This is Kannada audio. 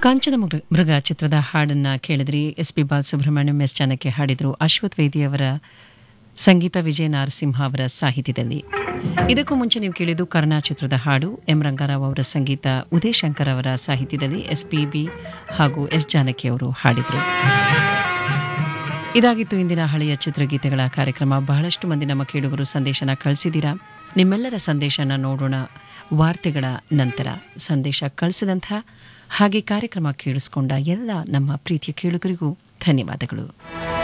ಕಾಂಚನ ಮೃಗ ಮೃಗ ಚಿತ್ರದ ಹಾಡನ್ನ ಕೇಳಿದ್ರಿ S P Balasubrahmanyam S Janaki ಹಾಡಿದ್ರು ಅಶ್ವಥ್ ವೇದಿಯವರ ಸಂಗೀತ ವಿಜಯ ನರಸಿಂಹ ಅವರ ಸಾಹಿತ್ಯದಲ್ಲಿ ಇದಕ್ಕೂ ಮುಂಚೆ ನೀವು ಕೇಳಿದ್ದು ಕರ್ನಾ ಚಿತ್ರದ ಹಾಡು ಎಂ ರಂಗಾರಾವ್ ಅವರ ಸಂಗೀತ ಉದಯ್ ಶಂಕರ್ ಅವರ ಸಾಹಿತ್ಯದಲ್ಲಿ ಎಸ್ ಪಿ ಬಿ ಹಾಗೂ ಎಸ್ ಜಾನಕಿ ಅವರು ಹಾಡಿದ್ರು ಇದಾಗಿತ್ತು ಇಂದಿನ ಹಳೆಯ ಚಿತ್ರಗೀತೆಗಳ ಕಾರ್ಯಕ್ರಮ ಬಹಳಷ್ಟು ಮಂದಿ ನಮ್ಮ ಕೇಳುಗರು ಸಂದೇಶನ ಕಳಿಸಿದ್ದೀರಾ ನಿಮ್ಮೆಲ್ಲರ ಸಂದೇಶನ ನೋಡೋಣ ವಾರ್ತೆಗಳ ನಂತರ ಸಂದೇಶ ಕಳಿಸಿದಂಥ ಹಾಗೆ ಕಾರ್ಯಕ್ರಮ ಕೇಳಿಸ್ಕೊಂಡ ಎಲ್ಲ ನಮ್ಮ ಪ್ರೀತಿಯ ಕೇಳುಗರಿಗೂ ಧನ್ಯವಾದಗಳು